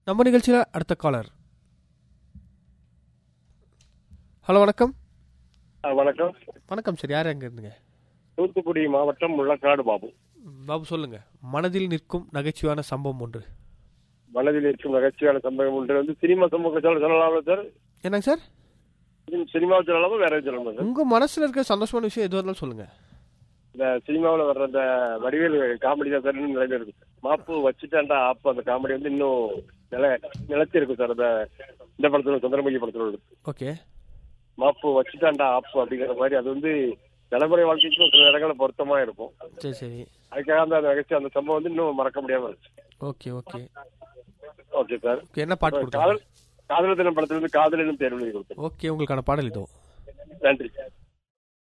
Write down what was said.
நம்ம நிகழ்ச்சியில் அடுத்த காலர் ஹலோ வணக்கம் ஆ, வணக்கம் வணக்கம் சார் யார் எங்க இருந்துங்க தூத்துக்குடி மாவட்டம் முள்ளக்காடு பாபு ம், பாபு சொல்லுங்க மனதில் நிற்கும் நகைச்சுவையான சம்பவம் ஒன்று மனதில் இருக்கும் நகைச்சுவையான சம்பவம் ஒன்று வந்து சினிமா சம்பவம் சொல்ல சொல்லலாமா சார் என்னங்க சார் சினிமாவை சொல்லலாமா வேற எதுவும் சொல்லலாமா சார் உங்க மனசுல இருக்க சந்தோஷமான விஷயம் எதுவாக இருந்தாலும் சொல்லுங்க இந்த சினிமாவில் வர்ற அந்த வடிவேல் காமெடி தான் சார் இன்னும் நிலைமை இருக்கு மாப்பு வச்சுட்டாண்டா ஆப்பு அந்த காமெடி வந்து இன்னும் நில நிலைச்சி இருக்கு சார் அந்த இந்த படத்துல சந்திரமுகி படத்துல உள்ளது. ஓகே மாப்பு வச்சுட்டாண்டா ஆப்பு அப்படிங்கிற மாதிரி அது வந்து தலைமுறை வாழ்க்கைக்கும் சில இடங்களில் பொருத்தமா இருக்கும் சரி சரி அதுக்காக அந்த நகைச்சுவை அந்த சம்பவம் வந்து இன்னும் மறக்க முடியாம இருக்கு okay okay okay sir okay என்ன பாட்டு கொடுத்தாங்க காதல் காதல் தினம் படத்துல இருந்து காதல் எனும் தேர்வு எழுதி கொடுத்தேன் ஓகே உங்களுக்கான பாடல் இதோ நன்றி